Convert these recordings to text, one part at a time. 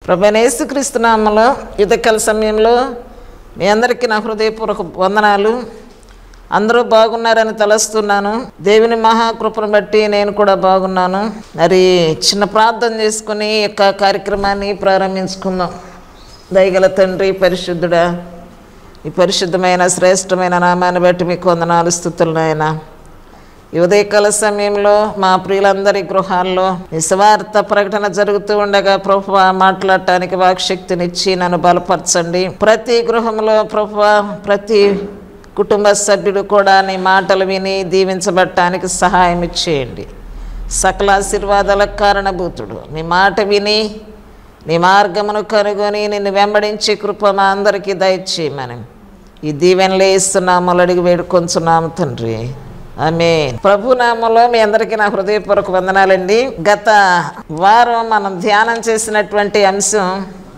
ప్రభనేసుక్రీస్తు నామలో యుద్ధకాల సమయంలో మీ అందరికీ నా హృదయపూర్వక వందనాలు అందరూ బాగున్నారని తలస్తున్నాను దేవుని మహాకృపను బట్టి నేను కూడా బాగున్నాను మరి చిన్న ప్రార్థన చేసుకుని ఈ యొక్క కార్యక్రమాన్ని ప్రారంభించుకుందాం దయగల తండ్రి పరిశుద్ధుడా ఈ పరిశుద్ధమైన శ్రేష్టమైన నామాన్ని బట్టి మీకు వందనాలు స్థుతులు నాయనా ఈ ఉదయకాల సమయంలో మా ప్రియులందరి గృహాల్లో నిస్వార్థ ప్రకటన జరుగుతూ ఉండగా ప్రభు మాట్లాడటానికి వాక్శక్తినిచ్చి నన్ను బలపరచండి ప్రతి గృహంలో ప్రభు ప్రతి కుటుంబ సభ్యుడు కూడా నీ మాటలు విని దీవించబడటానికి సహాయం ఇచ్చేయండి సకల ఆశీర్వాదాలకు కారణభూతుడు నీ మాట విని నీ మార్గమును కనుగొని నిన్ను వెంబడించి కృప మా అందరికీ దయచేయమని ఈ దీవెనలే ఇస్తున్నాము అడిగి వేడుకొంచున్నాము తండ్రి ఆమె ప్రభు నామంలో మీ అందరికీ నా హృదయపూర్వక వందనాలండి గత వారం మనం ధ్యానం చేసినటువంటి అంశం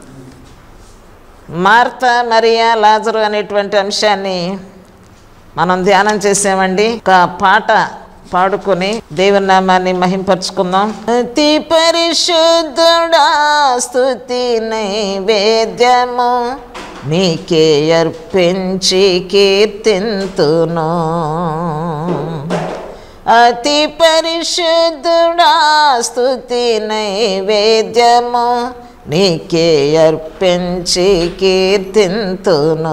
మార్త మరియా లాజరు అనేటువంటి అంశాన్ని మనం ధ్యానం చేసామండి ఒక పాట పాడుకొని దేవుని నామాన్ని మహింపరచుకుందాం అతి పరిశుద్ధుడా స్తుతి నైవేద్యము నీకే అర్పించి కీర్తింతును అతి పరిశుద్ధుడా స్తుతి నైవేద్యము నీకే అర్పించి కీర్తింతును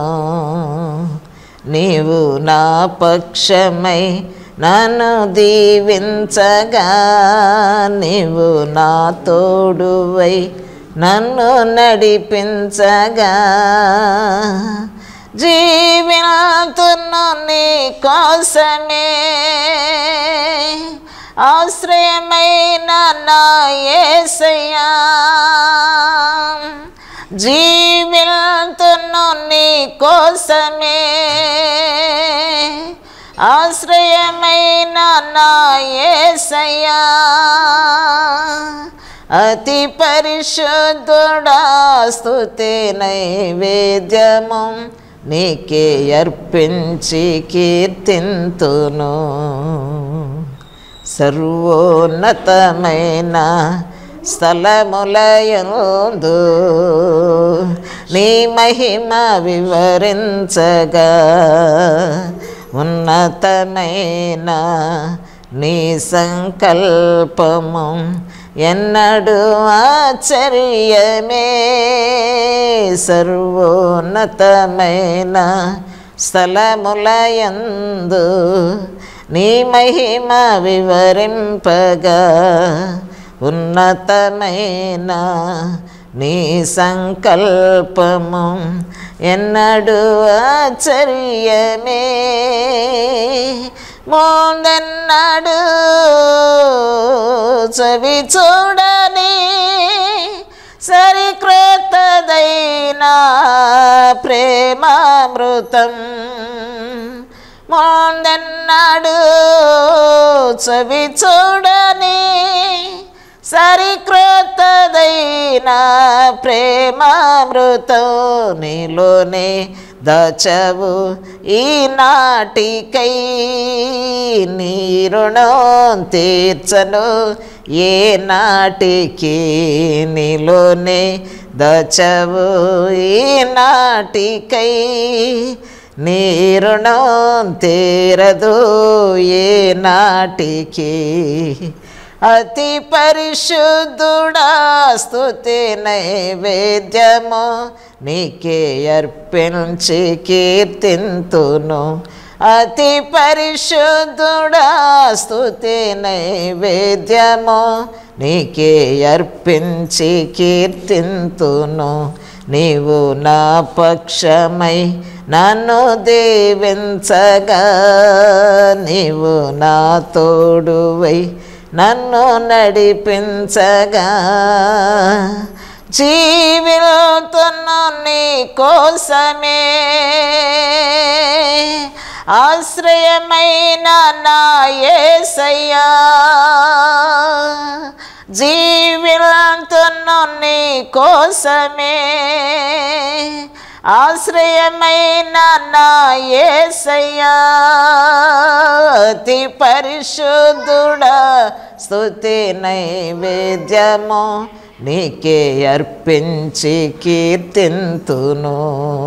నీవు నా పక్షమై నన్ను దీవించగా నీవు నా తోడువై నన్ను నడిపించగా జీవితును నీ కోసమే ఆశ్రయమైన నా ఏసయ్యా జీవితును నీ కోసమే ఆశ్రయమైన నా ఏసయ్యా అతి పరిశుద్ధుడా స్తుతి నైవేద్యము నీకే అర్పించి కీర్తింతును సర్వోన్నతమైన స్థలములయందు నీ మహిమ వివరించగా ఉన్నతమైన నీ సంకల్పము ఎన్నడు ఆశ్చర్యమే సర్వోన్నతమైన స్థలములయందు నీ మహిమ వివరింపగా ఉన్నతమైన నీ సంకల్పము ఎన్నడు ఆశ్చర్యమే మోందన్నాడు చవి చూడని సరికృతదైన ప్రేమామృతం మోందన్నాడు చవి చూడని సరికృతదైన ప్రేమామృతం నీలోనే దచవు ఈనాటికై నీ రుణం తీర్చను ఏ నాటికి నీలోనే దచవు ఈనాటికై నీ రుణం తీరదు ఏ నాటికి అతి పరిశుద్ధుడా స్తుతి నైవేద్యము నీకే అర్పించి కీర్తింతును అతి పరిశుద్ధుడా స్తుతి నైవేద్యము నీకే అర్పించి కీర్తింతును నీవు నా పక్షమై నన్ను దీవించగా నీవు నా తోడువై నన్ను నడిపించగా జీవితును నీ కోసమే ఆశ్రయమైన నా ఏసయ్యా జీవితును నీ కోసమే ఆశ్రయమైన నా ఏసయ్యా అతి పరిశుద్ధుడా స్తుతి నైవేద్యము నీకే అర్పించి కీర్తింతును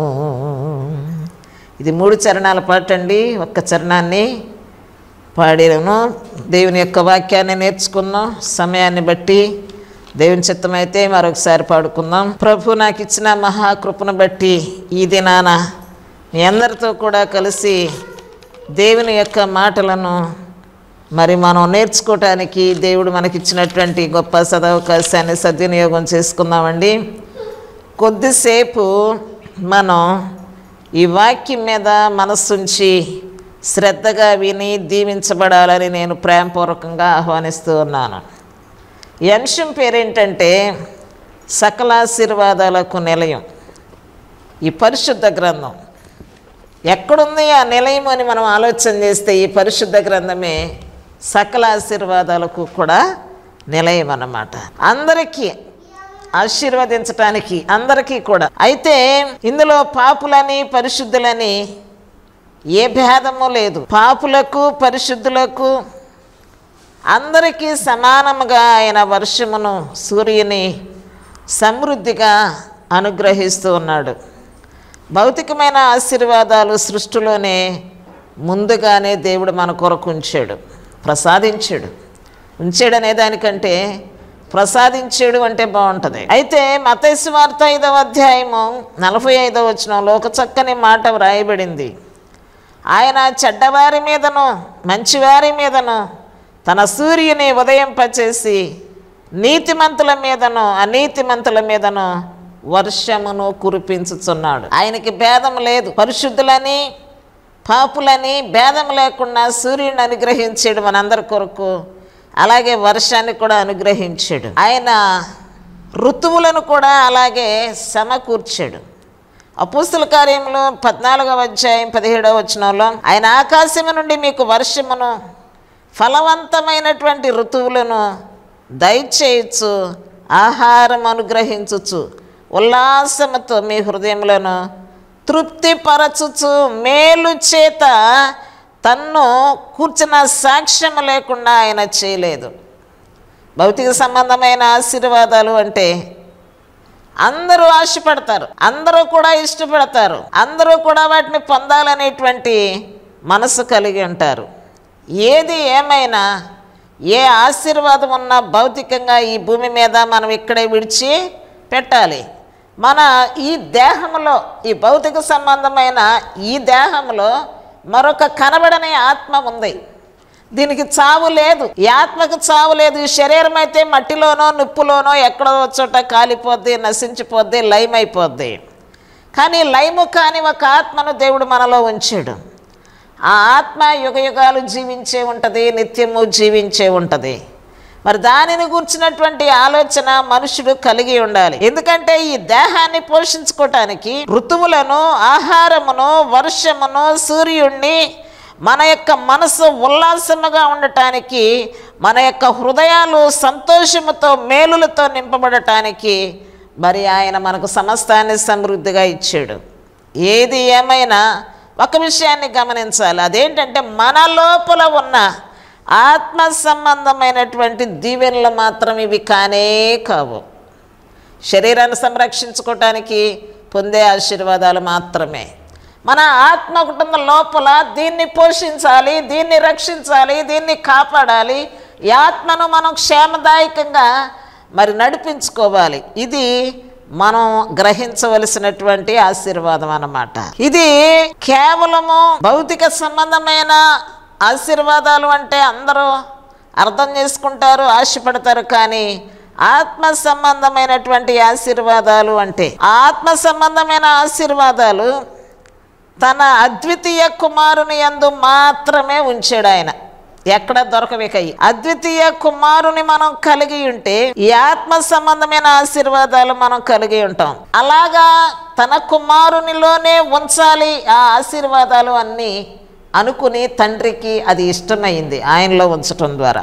ఇది మూడు చరణాల పాట అండి ఒక్క చరణాన్ని పాడినను దేవుని యొక్క వాక్యాన్ని నేర్చుకున్నాం సమయాన్ని బట్టి దేవుని చిత్తమైతే మరొకసారి పాడుకుందాం ప్రభు నాకు ఇచ్చిన మహాకృపను బట్టి ఈ దినాన మీ అందరితో కూడా కలిసి దేవుని యొక్క మాటలను మరి మనం నేర్చుకోవటానికి దేవుడు మనకిచ్చినటువంటి గొప్ప సదవకాశాన్ని సద్వినియోగం చేసుకుందామండి కొద్దిసేపు మనం ఈ వాక్యం మీద మనస్సుంచి శ్రద్ధగా విని దీవించబడాలని నేను ప్రేమపూర్వకంగా ఆహ్వానిస్తూ ఉన్నాను ఈ అంశం పేరేంటంటే సకలాశీర్వాదాలకు నిలయం ఈ పరిశుద్ధ గ్రంథం ఎక్కడుంది ఆ నిలయం అని మనం ఆలోచన చేస్తే ఈ పరిశుద్ధ గ్రంథమే సకల ఆశీర్వాదాలకు కూడా నిలయం అన్నమాట అందరికీ ఆశీర్వదించటానికి అందరికీ కూడా అయితే ఇందులో పాపులని పరిశుద్ధులని ఏ భేదము లేదు పాపులకు పరిశుద్ధులకు అందరికీ సమానముగా ఆయన వర్షమును సూర్యుని సమృద్ధిగా అనుగ్రహిస్తూ ఉన్నాడు భౌతికమైన ఆశీర్వాదాలు సృష్టిలోనే ముందుగానే దేవుడు మన కొరకు ఉంచాడు ప్రసాదించాడు ఉంచాడు అనే దానికంటే ప్రసాదించాడు అంటే బాగుంటుంది అయితే మతేసు వార్త ఐదవ అధ్యాయము నలభై ఐదవ వచనంలో ఒక చక్కని మాట వ్రాయబడింది ఆయన చెడ్డవారి మీదను మంచివారి మీదను తన సూర్యుని ఉదయింపచేసి నీతిమంతుల మీదను అనీతిమంతుల మీదను వర్షమును కురిపించుచున్నాడు ఆయనకి భేదం లేదు పరిశుద్ధులని పాపులని భేదం లేకుండా సూర్యుని అనుగ్రహించాడు మనందరి కొరకు అలాగే వర్షాన్ని కూడా అనుగ్రహించాడు ఆయన ఋతువులను కూడా అలాగే సమకూర్చాడు అపుస్తుల కార్యంలో పద్నాలుగవ అధ్యాయం పదిహేడవ వచనంలో ఆయన ఆకాశము నుండి మీకు వర్షమును ఫలవంతమైనటువంటి ఋతువులను దయచేయచ్చు ఆహారం అనుగ్రహించుచు ఉల్లాసముతో మీ హృదయములను తృప్తిపరచుచు మేలు చేత తన్ను కూర్చున్న సాక్ష్యము లేకుండా ఆయన చేయలేదు భౌతిక సంబంధమైన ఆశీర్వాదాలు అంటే అందరూ ఆశపడతారు అందరూ కూడా ఇష్టపడతారు అందరూ కూడా వాటిని పొందాలనేటువంటి మనసు కలిగి ఉంటారు ఏది ఏమైనా ఏ ఆశీర్వాదం ఉన్నా భౌతికంగా ఈ భూమి మీద మనం ఇక్కడే విడిచి పెట్టాలి మన ఈ దేహంలో ఈ భౌతిక సంబంధమైన ఈ దేహంలో మరొక కనబడని ఆత్మ ఉంది దీనికి చావు లేదు ఈ ఆత్మకు చావు లేదు ఈ శరీరం అయితే మట్టిలోనో నిప్పులోనో ఎక్కడో చోట కాలిపోద్ది నశించిపోద్ది లైమ్ అయిపోద్ది కానీ లైము కాని ఒక ఆత్మను దేవుడు మనలో ఉంచాడు ఆ ఆత్మ యుగ యుగాలు జీవించే ఉంటుంది నిత్యము జీవించే ఉంటుంది మరి దానిని గుర్చినటువంటి ఆలోచన మనుషుడు కలిగి ఉండాలి ఎందుకంటే ఈ దేహాన్ని పోషించుకోవటానికి ఋతువులను ఆహారమును వర్షమును సూర్యుణ్ణి మన యొక్క మనసు ఉల్లాసముగా ఉండటానికి మన యొక్క హృదయాలు సంతోషముతో మేలులతో నింపబడటానికి మరి ఆయన మనకు సమస్తాన్ని సమృద్ధిగా ఇచ్చాడు ఏది ఏమైనా ఒక విషయాన్ని గమనించాలి అదేంటంటే మన లోపల ఉన్న ఆత్మ సంబంధమైనటువంటి దీవెనలు మాత్రం ఇవి కానే కావు శరీరాన్ని సంరక్షించుకోవటానికి పొందే ఆశీర్వాదాలు మాత్రమే మన ఆత్మ కుటుంబం లోపల దీన్ని పోషించాలి దీన్ని రక్షించాలి దీన్ని కాపాడాలి ఈ ఆత్మను మనం క్షేమదాయకంగా మరి నడిపించుకోవాలి ఇది మనం గ్రహించవలసినటువంటి ఆశీర్వాదం అన్నమాట ఇది కేవలము భౌతిక సంబంధమైన ఆశీర్వాదాలు అంటే అందరూ అర్థం చేసుకుంటారు ఆశపడతారు కానీ ఆత్మ సంబంధమైనటువంటి ఆశీర్వాదాలు అంటే ఆ ఆత్మ సంబంధమైన ఆశీర్వాదాలు తన అద్వితీయ కుమారుని యందు మాత్రమే ఉంచాడు ఆయన ఎక్కడ దొరకవేకయ్యి అద్వితీయ కుమారుని మనం కలిగి ఉంటే ఈ ఆత్మ సంబంధమైన ఆశీర్వాదాలు మనం కలిగి ఉంటాం అలాగా తన కుమారునిలోనే ఉంచాలి ఆ ఆశీర్వాదాలు అన్నీ అనుకుని తండ్రికి అది ఇష్టమైంది ఆయనలో ఉంచటం ద్వారా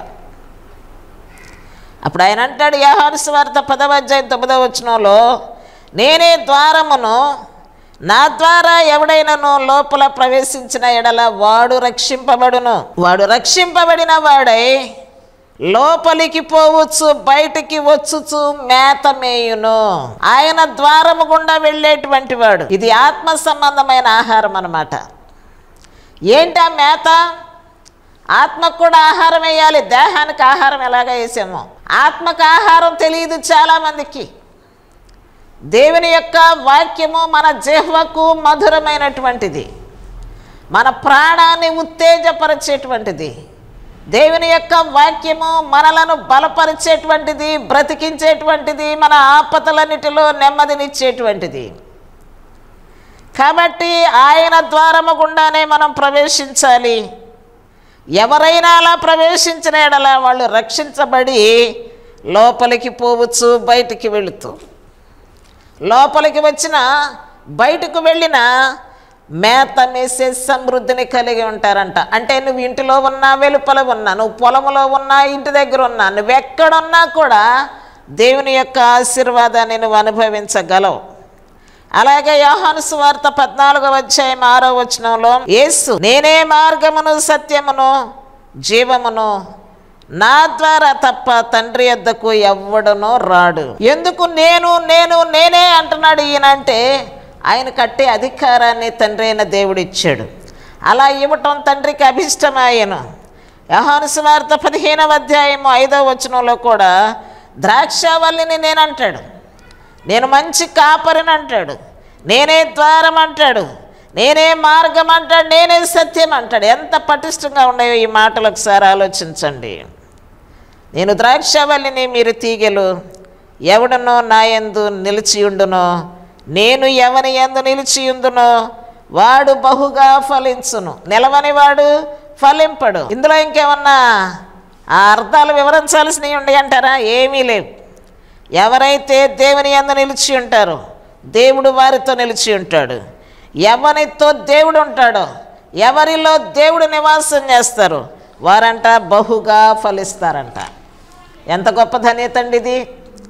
అప్పుడు ఆయన అంటాడు యాహాను స్వార్థ పదవ అధ్యాయం తొమ్మిదవ వచనంలో నేనే ద్వారమును నా ద్వారా ఎవడైనను లోపల ప్రవేశించిన ఎడల వాడు రక్షింపబడును వాడు రక్షింపబడిన వాడై లోపలికి పోవచ్చు బయటికి వచ్చుచు మేత మేయును ఆయన ద్వారము గుండా వెళ్ళేటువంటి వాడు ఇది ఆత్మ సంబంధమైన ఆహారం అన్నమాట ఏంటి ఆ మేత ఆత్మకు కూడా ఆహారం వేయాలి దేహానికి ఆహారం ఎలాగ వేసామో ఆత్మకు ఆహారం తెలియదు చాలామందికి దేవుని యొక్క వాక్యము మన జిహ్వకు మధురమైనటువంటిది మన ప్రాణాన్ని ఉత్తేజపరిచేటువంటిది దేవుని యొక్క వాక్యము మనలను బలపరిచేటువంటిది బ్రతికించేటువంటిది మన ఆపదలన్నిటిలో నెమ్మదినిచ్చేటువంటిది కాబట్టి ఆయన ద్వారము గుండానే మనం ప్రవేశించాలి ఎవరైనా అలా ప్రవేశించిన ఎడల వాళ్ళు రక్షించబడి లోపలికి పోవచ్చు బయటికి వెళుతూ లోపలికి వచ్చిన బయటకు వెళ్ళిన మేత మేసే సమృద్ధిని కలిగి ఉంటారంట అంటే నువ్వు ఇంటిలో ఉన్నా వెలుపల ఉన్నా నువ్వు పొలంలో ఉన్నా ఇంటి దగ్గర ఉన్నా నువ్వు ఎక్కడున్నా కూడా దేవుని యొక్క ఆశీర్వాదాన్ని నువ్వు అనుభవించగలవు అలాగే యోహాను సువార్త పద్నాలుగవ అధ్యాయం ఆరో వచనంలో యేసు నేనే మార్గమును సత్యమును జీవమును నా ద్వారా తప్ప తండ్రి యొద్దకు ఎవ్వడనో రాడు ఎందుకు నేను నేను నేనే అంటున్నాడు ఈయనంటే ఆయన కట్టే అధికారాన్ని తండ్రి అయిన దేవుడు ఇచ్చాడు అలా ఇవ్వటం తండ్రికి అభిష్టమాయను యోహాను సువార్త పదిహేనవ అధ్యాయము ఐదవ వచనంలో కూడా ద్రాక్షావల్లిని నేను అంటాడు నేను మంచి కాపరిని అంటాడు నేనే ద్వారం అంటాడు నేనే మార్గం అంటాడు నేనే సత్యం అంటాడు ఎంత పటిష్టంగా ఉన్నాయో ఈ మాటలు ఒకసారి ఆలోచించండి నేను ద్రాక్షవల్లిని మీరు తీగెలు ఎవడనో నా యందు నిలిచియుండునో నేను ఎవని యందు నిలిచియుందునో వాడు బహుగా ఫలించును నిలవని వాడు ఫలింపడు ఇందులో ఇంకేమన్నా ఆ అర్థాలు వివరించాల్సినవి ఉండి అంటారా ఏమీ లేవు ఎవరైతే దేవుని యందు నిలిచి ఉంటారో దేవుడు వారితో నిలిచి ఉంటాడు ఎవరితో దేవుడు ఉంటాడో ఎవరిలో దేవుడు నివాసం చేస్తారు వారంట బహుగా ఫలిస్తారంట ఎంత గొప్ప ధన్యత అండి ఇది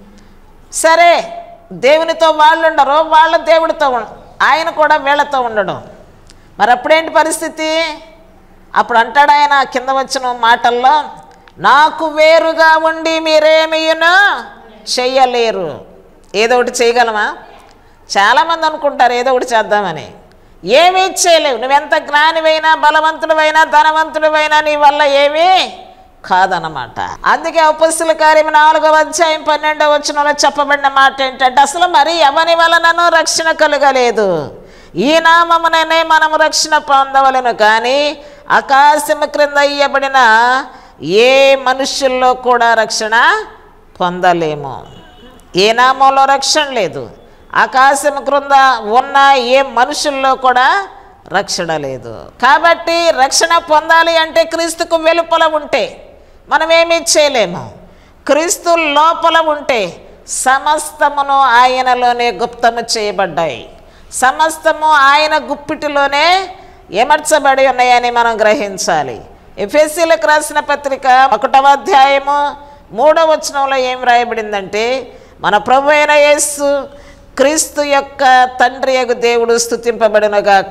సరే దేవునితో వాళ్ళు ఉండరు వాళ్ళ దేవుడితో ఉం ఆయన కూడా వీళ్ళతో ఉండడం మరి అప్పుడేంటి పరిస్థితి అప్పుడు అంటాడు ఆయన కింద వచ్చిన మాటల్లో నాకు వేరుగా ఉండి మీరేమియును చెయ్యలేరు ఏదో ఒకటి చేయగలమా చాలామంది అనుకుంటారు ఏదో ఒకటి చేద్దామని ఏమీ చేయలేవు నువ్వెంత జ్ఞానివైనా బలవంతుడివైనా ధనవంతుడివైనా నీ వల్ల ఏమీ కాదనమాట అందుకే అపస్సుల కార్యం నాలుగవ అధ్యాయం పన్నెండవ వచనంలో చెప్పబడిన మాట ఏంటంటే అసలు మరి ఎవని వలనను రక్షణ కలగలేదు ఈ నామముననే మనము రక్షణ పొందవలను కానీ ఆకాశము క్రింద ఇయ్యబడిన ఏ మనుషుల్లో కూడా రక్షణ పొందలేము ఏ నామంలో రక్షణ లేదు ఆకాశం క్రింద ఉన్న ఏ మనుషుల్లో కూడా రక్షణ లేదు కాబట్టి రక్షణ పొందాలి అంటే క్రీస్తుకు వెలుపల ఉంటే మనం ఏమీ చేయలేము క్రీస్తు లోపల ఉంటే సమస్తమును ఆయనలోనే గుప్తము చేయబడ్డాయి సమస్తము ఆయన గుప్పిటిలోనే ఎమర్చబడి ఉన్నాయని మనం గ్రహించాలి ఎఫ్ఎస్సీలకు రాసిన పత్రిక ఒకటవ అధ్యాయము మూడవ వచనంలో ఏం రాయబడిందంటే మన ప్రభు అయిన యేసు క్రీస్తు యొక్క తండ్రి యొక్క దేవుడు స్థుతింపబడినగాక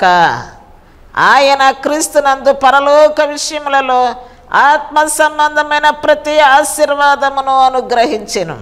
ఆయన క్రీస్తునందు పరలోక విషయములలో ఆత్మ సంబంధమైన ప్రతి ఆశీర్వాదమును అనుగ్రహించెను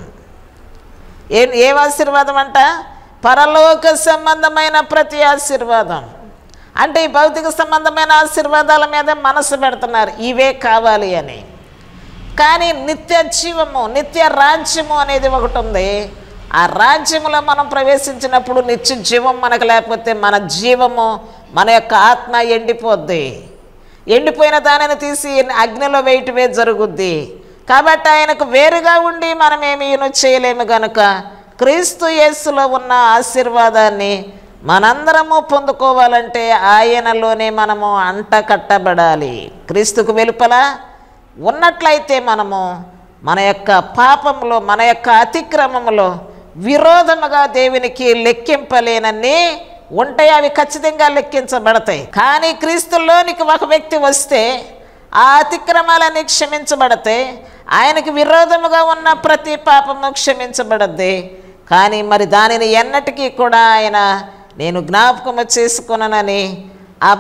ఏ ఏం ఆశీర్వాదం అంట పరలోక సంబంధమైన ప్రతి ఆశీర్వాదం అంటే ఈ భౌతిక సంబంధమైన ఆశీర్వాదాల మీద మనసు పెడుతున్నారు ఇవే కావాలి అని కానీ నిత్య జీవము నిత్య రాజ్యము అనేది ఒకటి ఉంది ఆ రాజ్యములో మనం ప్రవేశించినప్పుడు నిత్య జీవం మనకు లేకపోతే మన జీవము మన యొక్క ఆత్మ ఎండిపోద్ది ఎండిపోయిన దానిని తీసి అగ్నిలో వేయటమే జరుగుద్ది కాబట్టి ఆయనకు వేరుగా ఉండి మనం ఏమీ చేయలేము గనుక క్రీస్తు యేసులో ఉన్న ఆశీర్వాదాన్ని మనందరము పొందుకోవాలంటే ఆయనలోనే మనము అంట కట్టబడాలి క్రీస్తుకు వెలుపల ఉన్నట్లయితే మనము మన యొక్క పాపంలో మన యొక్క అతిక్రమములో విరోధముగా దేవునికి లెక్కింపలేనన్ని ఉంటాయి అవి ఖచ్చితంగా లెక్కించబడతాయి కానీ క్రీస్తుల్లోనికి ఒక వ్యక్తి వస్తే ఆ అతిక్రమాలన్నీ క్షమించబడతాయి ఆయనకి విరోధముగా ఉన్న ప్రతి పాపము క్షమించబడద్ది కానీ మరి దానిని ఎన్నటికీ కూడా ఆయన నేను జ్ఞాపకము చేసుకున్నానని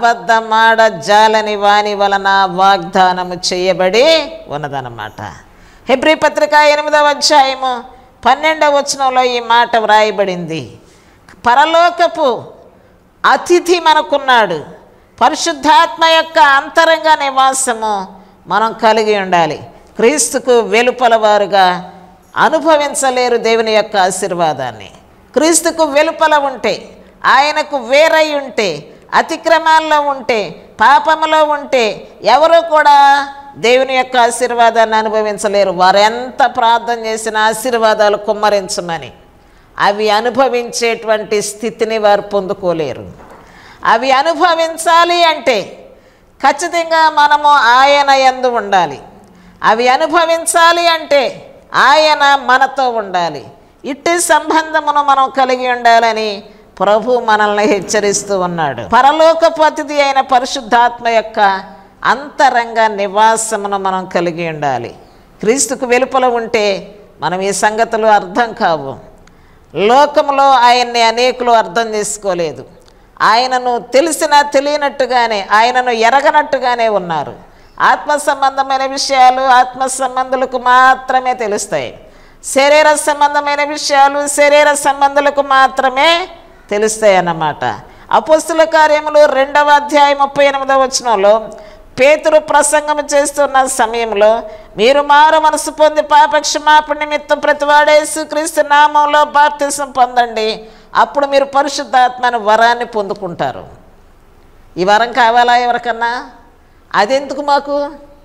అబద్ధమాడ జాలని వాని వలన వాగ్దానము చేయబడి ఉన్నదన్నమాట హెబ్రి పత్రిక ఎనిమిదవ అధ్యాయము పన్నెండవ వచనంలో ఈ మాట వ్రాయబడింది పరలోకపు అతిథి మనకున్నాడు పరిశుద్ధాత్మ యొక్క అంతరంగ నివాసము మనం కలిగి ఉండాలి క్రీస్తుకు వెలుపల వారుగా అనుభవించలేరు దేవుని యొక్క ఆశీర్వాదాన్ని క్రీస్తుకు వెలుపల ఉంటే ఆయనకు వేరై ఉంటే అతిక్రమాల్లో ఉంటే పాపములో ఉంటే ఎవరు కూడా దేవుని యొక్క ఆశీర్వాదాన్ని అనుభవించలేరు వారు ఎంత ప్రార్థన చేసిన ఆశీర్వాదాలు కుమ్మరించమని అవి అనుభవించేటువంటి స్థితిని వారు పొందుకోలేరు అవి అనుభవించాలి అంటే ఖచ్చితంగా మనము ఆయన యందు ఉండాలి అవి అనుభవించాలి అంటే ఆయన మనతో ఉండాలి ఇట్టి సంబంధమును మనం కలిగి ఉండాలని ప్రభు మనల్ని హెచ్చరిస్తూ ఉన్నాడు పరలోకపు అతిథి అయిన పరిశుద్ధాత్మ యొక్క అంతరంగ నివాసమును మనం కలిగి ఉండాలి క్రీస్తుకు వెలుపల ఉంటే మనం ఈ సంగతులు అర్థం కావు లోకంలో ఆయన్ని అనేకులు అర్థం చేసుకోలేదు ఆయనను తెలిసినా తెలియనట్టుగానే ఆయనను ఎరగనట్టుగానే ఉన్నారు ఆత్మ సంబంధమైన విషయాలు ఆత్మ సంబంధులకు మాత్రమే తెలుస్తాయి శరీర సంబంధమైన విషయాలు శరీర సంబంధులకు మాత్రమే తెలుస్తాయి అన్నమాట అపోస్తుల కార్యములు రెండవ అధ్యాయం ముప్పై ఎనిమిదవ వచనంలో పేతురు ప్రసంగం చేస్తున్న సమయంలో మీరు మారు మనసు పొంది పాపక్షమాపణ నిమిత్తం ప్రతివాడేసు క్రీస్తు నామంలో బాప్తిసం పొందండి అప్పుడు మీరు పరిశుద్ధాత్మని వరాన్ని పొందుకుంటారు ఈ వరం కావాలా ఎవరికన్నా అదెందుకు మాకు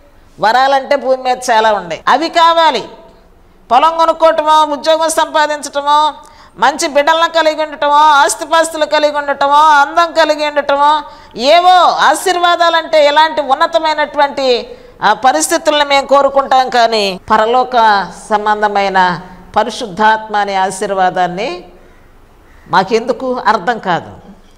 వరాలంటే భూమి మీద చాలా ఉన్నాయి అవి కావాలి పొలం కొనుక్కోవటమో ఉద్యోగం సంపాదించటమో మంచి బిడ్డలను కలిగి ఉండటమో ఆస్తిపాస్తులు కలిగి ఉండటమో అందం కలిగి ఉండటమో ఏవో ఆశీర్వాదాలంటే ఎలాంటి ఉన్నతమైనటువంటి ఆ, పరిస్థితులను మేము కోరుకుంటాం కానీ పరలోక సంబంధమైన పరిశుద్ధాత్మ అనే ఆశీర్వాదాన్ని మాకెందుకు అర్థం కాదు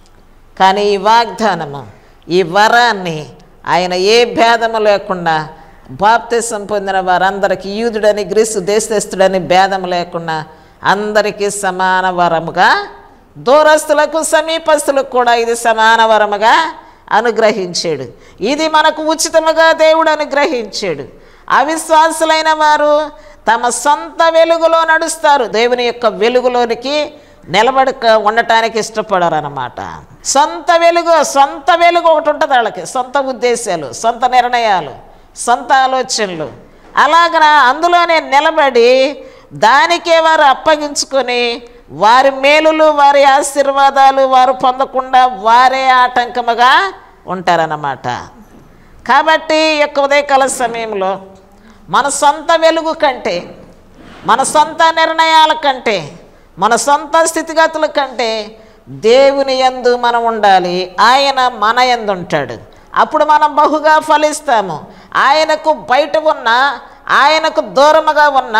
కానీ ఈ వాగ్దానము ఈ వరాన్ని ఆయన ఏ భేదము లేకుండా బాప్తిసం పొందిన వారందరికీ యూదుడని గ్రీసు దేశస్థుడని భేదం లేకుండా అందరికీ సమాన వరముగా దూరస్తులకు సమీపస్తులకు కూడా ఇది సమాన వరముగా అనుగ్రహించాడు ఇది మనకు ఉచితముగా దేవుడు అనుగ్రహించాడు అవిశ్వాసులైన వారు తమ సొంత వెలుగులో నడుస్తారు దేవుని యొక్క వెలుగులోనికి నిలబడక ఉండటానికి ఇష్టపడరు అన్నమాట సొంత వెలుగు సొంత వెలుగు ఒకటి ఉంటుంది వాళ్ళకి సొంత ఉద్దేశాలు సొంత నిర్ణయాలు సొంత ఆలోచనలు అలాగన అందులోనే నిలబడి దానికే వారు అప్పగించుకొని వారి మేలులు వారి ఆశీర్వాదాలు వారు పొందకుండా వారే ఆటంకముగా ఉంటారన్నమాట కాబట్టి ఈ యొక్క ఉదయకాల సమయంలో మన సొంత వెలుగు కంటే మన సొంత నిర్ణయాల కంటే మన సొంత స్థితిగతుల కంటే దేవుని యందు మనం ఉండాలి ఆయన మన యందు ఉంటాడు అప్పుడు మనం బహుగా ఫలిస్తాము ఆయనకు బయట ఉన్న ఆయనకు దూరముగా ఉన్న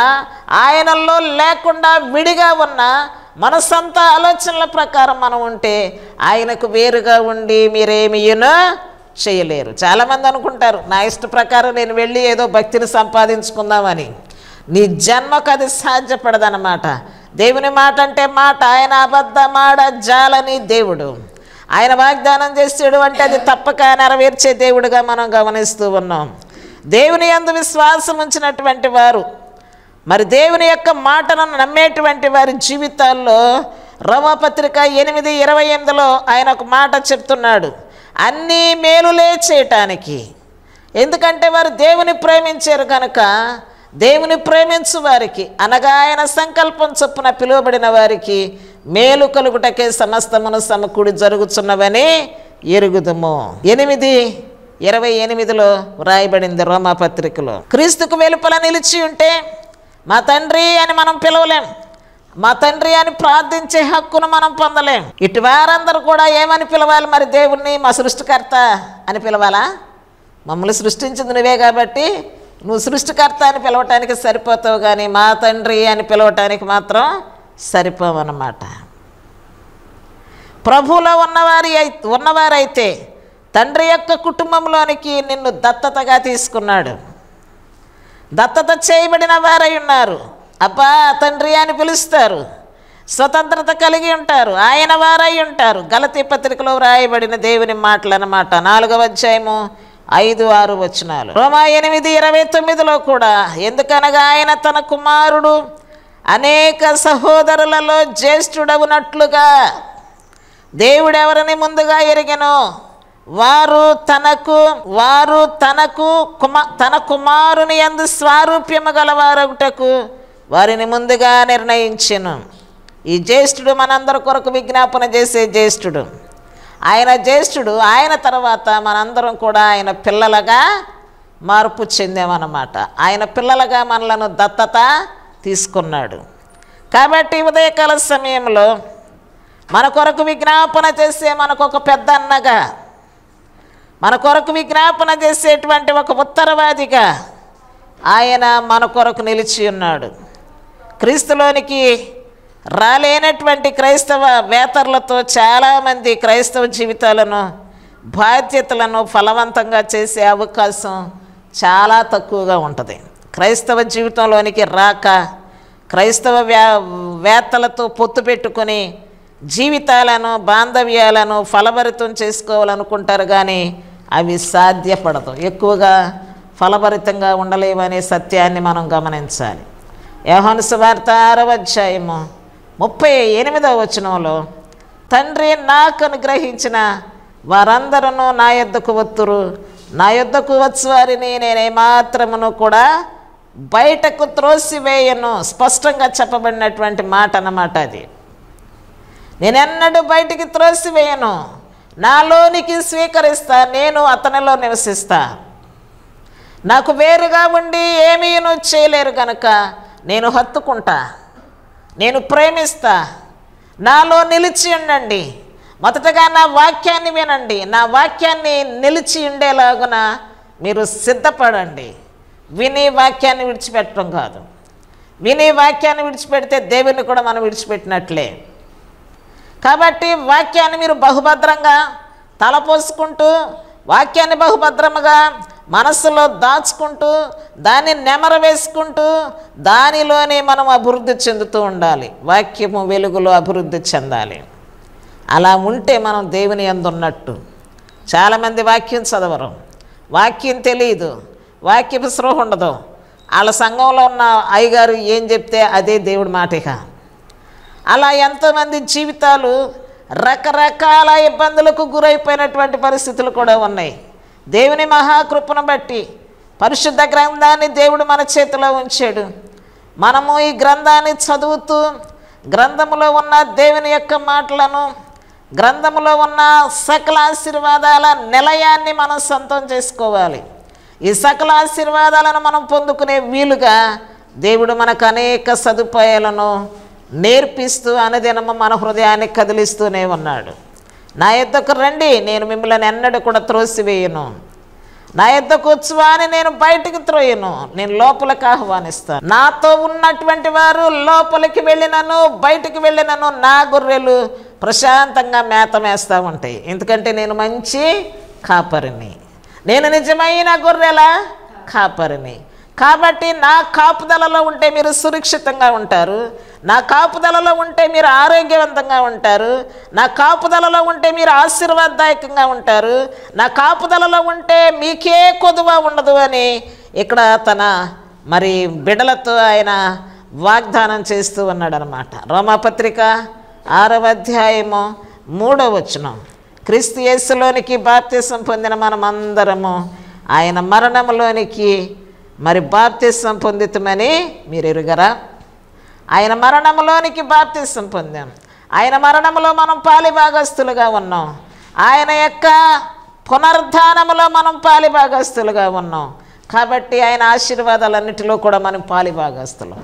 ఆయనలో లేకుండా విడిగా ఉన్న మన సొంత ఆలోచనల ప్రకారం మనం ఉంటే ఆయనకు వేరుగా ఉండి మీరేమియునో చేయలేరు చాలామంది అనుకుంటారు నా ఇష్ట ప్రకారం నేను వెళ్ళి ఏదో భక్తిని సంపాదించుకుందామని నీ జన్మకు అది సాధ్యపడదన్నమాట దేవుని మాట అంటే మాట ఆయన అబద్ధమాడ జాలని దేవుడు ఆయన వాగ్దానం చేసాడు అంటే అది తప్పక నెరవేర్చే దేవుడిగా మనం గమనిస్తూ ఉన్నాం దేవుని యందు విశ్వాసం ఉంచినటువంటి వారు మరి దేవుని యొక్క మాటను నమ్మేటువంటి వారి జీవితాల్లో రమపత్రిక ఎనిమిది ఇరవై ఎనిమిదిలో ఆయన ఒక మాట చెప్తున్నాడు అన్నీ మేలులే చేయటానికి ఎందుకంటే వారు దేవుని ప్రేమించారు కనుక దేవుని ప్రేమించు వారికి అనగా ఆయన సంకల్పం చొప్పున పిలువబడిన వారికి మేలు కలుగుటకే సమస్తమును సమకూడి జరుగుతున్నవని ఎరుగుదుము ఎనిమిది ఇరవై ఎనిమిదిలో వ్రాయబడింది రోమాపత్రికలో క్రీస్తుకు వెలుపల నిలిచి ఉంటే మా తండ్రి అని మనం పిలవలేం మా తండ్రి అని ప్రార్థించే హక్కును మనం పొందలేం ఇటు వారందరూ కూడా ఏమని పిలవాలి మరి దేవుణ్ణి మా సృష్టికర్త అని పిలవాలా మమ్మల్ని సృష్టించింది నువ్వే కాబట్టి నువ్వు సృష్టికర్త అని పిలవటానికి సరిపోతావు కానీ మా తండ్రి అని పిలవటానికి మాత్రం సరిపోవన్నమాట ప్రభువులో ఉన్నవారి అయి ఉన్నవారైతే తండ్రి యొక్క కుటుంబంలోనికి నిన్ను దత్తతగా తీసుకున్నాడు దత్తత చేయబడిన వారై ఉన్నారు అబ్బా తండ్రి అని పిలుస్తారు స్వతంత్రత కలిగి ఉంటారు ఆయన వారై ఉంటారు గలతీ పత్రికలో వ్రాయబడిన దేవుని మాటలు అన్నమాట నాలుగవ అధ్యాయము ఐదు ఆరు వచనాలు రోమా ఎనిమిది ఇరవై తొమ్మిదిలో కూడా ఎందుకనగా ఆయన తన కుమారుడు అనేక సహోదరులలో జ్యేష్ఠుడవునట్లుగా దేవుడెవరిని ముందుగా ఎరిగెను వారు తనకు వారు తనకు కుమ తన కుమారుని ఎందు స్వారూప్యము గలవారొకటకు వారిని ముందుగా నిర్ణయించెను ఈ జ్యేష్ఠుడు మనందరి కొరకు విజ్ఞాపన చేసే జ్యేష్ఠుడు ఆయన జ్యేష్ఠుడు ఆయన తర్వాత మనందరం కూడా ఆయన పిల్లలుగా మార్పు చెందామన్నమాట ఆయన పిల్లలుగా మనలను దత్తత తీసుకున్నాడు కాబట్టి ఉదయకాల సమయంలో మన కొరకు విజ్ఞాపన చేసే మనకు ఒక పెద్ద అన్నగా మన కొరకు విజ్ఞాపన చేసేటువంటి ఒక ఉత్తరవాదిగా ఆయన మన కొరకు నిలిచి ఉన్నాడు క్రీస్తులోనికి రాలేనటువంటి క్రైస్తవ వేతరులతో చాలామంది క్రైస్తవ జీవితాలను బాధ్యతలను ఫలవంతంగా చేసే అవకాశం చాలా తక్కువగా ఉంటుంది క్రైస్తవ జీవితంలోనికి రాక క్రైస్తవ వ్యా వేత్తలతో పొత్తు పెట్టుకొని జీవితాలను బాంధవ్యాలను ఫలభరితం చేసుకోవాలనుకుంటారు కానీ అవి సాధ్యపడదు ఎక్కువగా ఫలభరితంగా ఉండలేవనే సత్యాన్ని మనం గమనించాలి యోహాను సువార్త ఆరవ అధ్యాయము ముప్పై ఎనిమిదవ వచనంలో తండ్రి నాకు అనుగ్రహించిన వారందరూ నా యొద్దకు వత్తురు నా యొద్దకు వచ్చు వారిని నేను ఏమాత్రమును కూడా బయటకు త్రోసివేయను స్పష్టంగా చెప్పబడినటువంటి మాట అన్నమాట అది నేనెన్నడూ బయటికి త్రోసివేయను నాలోనికి స్వీకరిస్తా నేను అతనిలో నివసిస్తా నాకు వేరుగా ఉండి ఏమీను చేయలేరు కనుక నేను హత్తుకుంటా నేను ప్రేమిస్తా నాలో నిలిచి ఉండండి మొదటగా నా వాక్యాన్ని వినండి నా వాక్యాన్ని నిలిచి ఉండేలాగున మీరు సిద్ధపడండి విని వాక్యాన్ని విడిచిపెట్టడం కాదు విని వాక్యాన్ని విడిచిపెడితే దేవుని కూడా మనం విడిచిపెట్టినట్లే కాబట్టి వాక్యాన్ని మీరు బహుభద్రంగా తలపోసుకుంటూ వాక్యాన్ని బహుభద్రముగా మనస్సులో దాచుకుంటూ దాన్ని నెమర వేసుకుంటూ దానిలోనే మనం అభివృద్ధి చెందుతూ ఉండాలి వాక్యము వెలుగులో అభివృద్ధి చెందాలి అలా ఉంటే మనం దేవుని అందున్నట్టు చాలామంది వాక్యం చదవరు వాక్యం తెలియదు వాక్యపు స్పృహ ఉండదు వాళ్ళ సంఘంలో ఉన్న అయ్యగారు ఏం చెప్తే అదే దేవుడి మాటగా అలా ఎంతోమంది జీవితాలు రకరకాల ఇబ్బందులకు గురైపోయినటువంటి పరిస్థితులు కూడా ఉన్నాయి దేవుని మహాకృపను బట్టి పరిశుద్ధ గ్రంథాన్ని దేవుడు మన చేతిలో ఉంచాడు మనము ఈ గ్రంథాన్ని చదువుతూ గ్రంథములో ఉన్న దేవుని యొక్క మాటలను గ్రంథములో ఉన్న సకల ఆశీర్వాదాల నిలయాన్ని మనం సొంతం చేసుకోవాలి ఈ సకల ఆశీర్వాదాలను మనం పొందుకునే వీలుగా దేవుడు మనకు అనేక సదుపాయాలను నేర్పిస్తూ అనుదినము మన హృదయాన్ని కదిలిస్తూనే ఉన్నాడు నా యొద్దకు రండి నేను మిమ్మల్ని ఎన్నడూ కూడా త్రోసివేయను నా యొద్దకు వచ్చువా అని నేను బయటికి త్రోయను నేను లోపలికి ఆహ్వానిస్తాను నాతో ఉన్నటువంటి వారు లోపలికి వెళ్ళినను బయటికి వెళ్ళినను నా గొర్రెలు ప్రశాంతంగా మేత మేస్తూ ఉంటాయి ఎందుకంటే నేను మంచి కాపరిని నేను నిజమైన గొర్రెల కాపరిని కాబట్టి నా కాపుదలలో ఉంటే మీరు సురక్షితంగా ఉంటారు నా కాపుదలలో ఉంటే మీరు ఆరోగ్యవంతంగా ఉంటారు నా కాపుదలలో ఉంటే మీరు ఆశీర్వాదదాయకంగా ఉంటారు నా కాపుదలలో ఉంటే మీకే కొదువ ఉండదు అని ఇక్కడ తన మరి బిడలతో ఆయన వాగ్దానం చేస్తూ ఉన్నాడు అనమాట రోమాపత్రిక ఆరవ అధ్యాయము మూడవ వచనం క్రీస్తు యేసులోనికి బాప్తిసం పొందిన మనమందరము ఆయన మరణంలోనికి మరి బాప్తిసం పొందితమని మీరు ఎరుగరా ఆయన మరణంలోనికి బాప్తిసం పొందాం ఆయన మరణంలో మనం పాలిభాగస్తులుగా ఉన్నాం ఆయన యొక్క పునరుద్ధానములో మనం పాలిభాగస్తులుగా ఉన్నాం కాబట్టి ఆయన ఆశీర్వాదాలన్నిటిలో కూడా మనం పాలిభాగస్తులం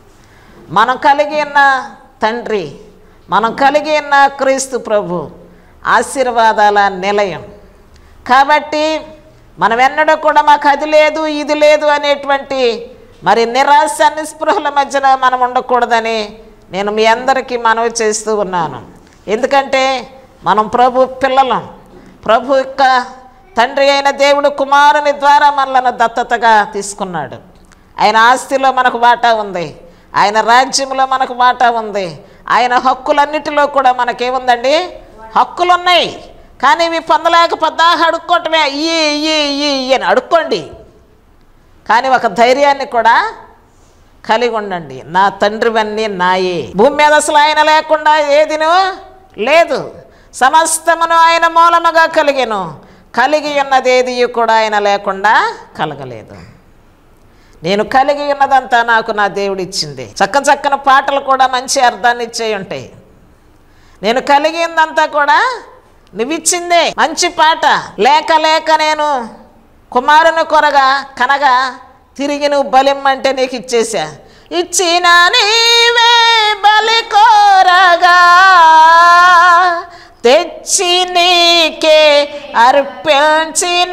మనం కలిగి ఉన్న తండ్రి మనం కలిగి ఉన్న క్రీస్తు ప్రభు ఆశీర్వాదాల నిలయం కాబట్టి మనం ఎన్నడూ కూడా మాకు అది లేదు ఇది లేదు అనేటువంటి మరి నిరాశ నిస్పృహల మధ్యన మనం ఉండకూడదని నేను మీ అందరికీ మనవి చేస్తూ ఉన్నాను ఎందుకంటే మనం ప్రభు పిల్లలం ప్రభు యొక్క తండ్రి అయిన దేవుడు కుమారుని ద్వారా మనలను దత్తతగా తీసుకున్నాడు ఆయన ఆస్తిలో మనకు వాటా ఉంది ఆయన రాజ్యంలో మనకు వాటా ఉంది ఆయన హక్కులన్నిటిలో కూడా మనకేముందండి హక్కులు ఉన్నాయి కానీ ఇవి పొందలేక పద్దాక అడుక్కోవటమే ఈ ఈ ఈ అని అడుక్కోండి కానీ ఒక ధైర్యాన్ని కూడా కలిగి ఉండండి నా తండ్రివన్నీ నాయే భూమి మీద అసలు ఆయన లేకుండా ఏదిను లేదు సమస్తమును ఆయన మూలముగా కలిగెను కలిగి ఉన్నదేది కూడా ఆయన లేకుండా కలగలేదు నేను కలిగి ఉన్నదంతా నాకు నా దేవుడు ఇచ్చింది చక్క చక్కని పాటలు కూడా మంచి అర్థాన్ని ఇచ్చే ఉంటాయి నేను కలిగిందంతా కూడా నువ్విచ్చిందే మంచి పాట లేక లేక నేను కుమారుని కొరగా కనగా తిరిగి నువ్వు బలిమ్మంటే నీకు ఇచ్చేసా ఇచ్చిన నీవే బలి కోరగా తెచ్చి నీకే అర్పించిన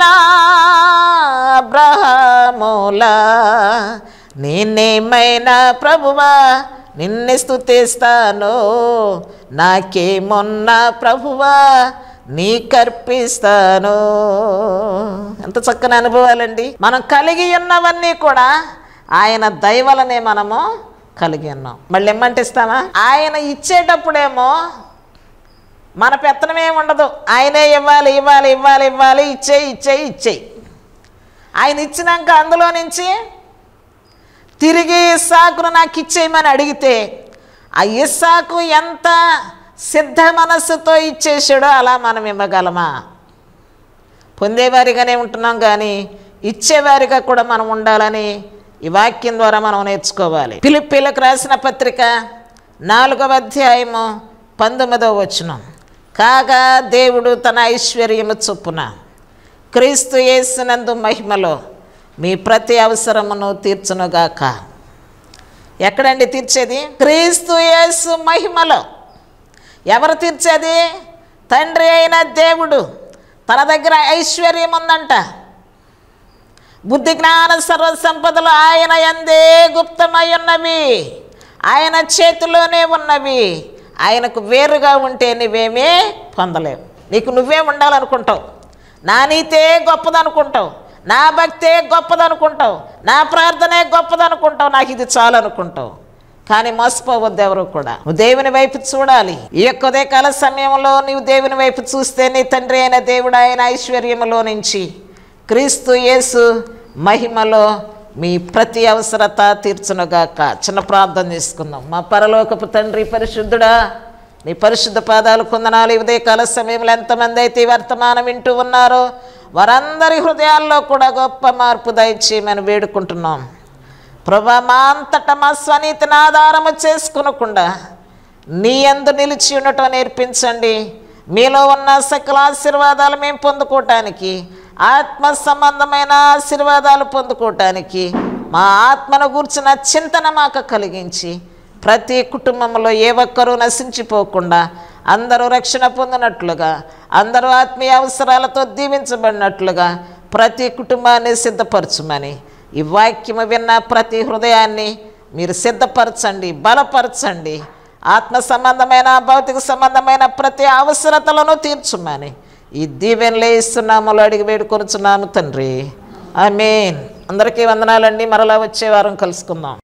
అబ్రహముల నేనేమైనా ప్రభువా నిన్ను స్థుతిస్తాను నాకేమొన్న ప్రభువా నీ కర్పిస్తాను ఎంత చక్కని అనుభవాలండి మనం కలిగి ఉన్నవన్నీ కూడా ఆయన దయవలనే మనము కలిగి ఉన్నాం మళ్ళీ ఏమంటే ఇస్తామా ఆయన ఇచ్చేటప్పుడేమో మన పెత్తనం ఏమి ఉండదు ఆయనే ఇవ్వాలి ఇవ్వాలి ఇవ్వాలి ఇవ్వాలి ఇచ్చేయి ఇచ్చేయి ఇచ్చేయి ఆయన ఇచ్చినాక అందులో నుంచి తిరిగి ఇస్సాకును నాకు ఇచ్చేయమని అడిగితే ఆ ఇస్సాకు ఎంత సిద్ధ మనస్సుతో ఇచ్చేసాడో అలా మనం ఇవ్వగలమా పొందేవారిగానే ఉంటున్నాం కానీ ఇచ్చేవారిగా కూడా మనం ఉండాలని ఈ వాక్యం ద్వారా మనం నేర్చుకోవాలి పిలిపిలకు రాసిన పత్రిక నాలుగవ అధ్యాయము పంతొమ్మిదవ వచనం కాగా దేవుడు తన ఐశ్వర్యము చొప్పున క్రీస్తు యేసునందు మహిమలో మీ ప్రతి అవసరమును తీర్చునుగాక ఎక్కడండి తీర్చేది క్రీస్తు యేసు మహిమలో ఎవరు తీర్చేది తండ్రి అయిన దేవుడు తన దగ్గర ఐశ్వర్యం ఉందంట బుద్ధి జ్ఞాన సర్వ సంపదలు ఆయన ఎందే గుప్తమై ఉన్నవి ఆయన చేతిలోనే ఉన్నవి ఆయనకు వేరుగా ఉంటే నువ్వేమీ పొందలేవు నీకు నువ్వే ఉండాలనుకుంటావు నా నీతే గొప్పదనుకుంటావు నా భక్తే గొప్పదనుకుంటావు నా ప్రార్థనే గొప్పదనుకుంటావు నాకు ఇది చాలు అనుకుంటావు కానీ మోసపోవద్దు ఎవరు కూడా నువ్వు దేవుని వైపు చూడాలి ఈ యొక్క ఉదయకాల సమయంలో నీవు దేవుని వైపు చూస్తే నీ తండ్రి అయిన దేవుడు ఆయన ఐశ్వర్యములో నుంచి క్రీస్తు యేసు మహిమలో మీ ప్రతి అవసరత తీర్చునుగాక చిన్న ప్రార్థన చేసుకుందాం మా పరలోకపు తండ్రి పరిశుద్ధుడా నీ పరిశుద్ధ పాదాలు కొందనాలు ఈ ఉదయకాల సమయంలో ఎంతమంది అయితే ఈ వర్తమానం వింటూ ఉన్నారో వారందరి హృదయాల్లో కూడా గొప్ప మార్పు దయచేయమని వేడుకుంటున్నాం ప్రభా మా అంతటా మా స్వనీతిని ఆధారము చేసుకునకుండా నీ ఎందు నిలిచి ఉండటం నేర్పించండి మీలో ఉన్న సకల ఆశీర్వాదాలు మేము పొందుకోవటానికి ఆత్మ సంబంధమైన ఆశీర్వాదాలు పొందుకోవటానికి మా ఆత్మను గూర్చిన చింతన మాకు కలిగించి ప్రతి కుటుంబంలో ఏ ఒక్కరూ నశించిపోకుండా అందరూ రక్షణ పొందినట్లుగా అందరూ ఆత్మీయ అవసరాలతో దీవించబడినట్లుగా ప్రతి కుటుంబాన్ని సిద్ధపరచుమని ఈ వాక్యము విన్న ప్రతి హృదయాన్ని మీరు సిద్ధపరచండి బలపరచండి ఆత్మ సంబంధమైన భౌతిక సంబంధమైన ప్రతి అవసరతలను తీర్చుమని ఈ దీవెనలే ఇస్తున్నాములు అడిగి వేడుకొనుచున్నాము తండ్రి ఐ మీన్ అందరికీ వందనాలండి మరలా వచ్చే వారం కలుసుకుందాం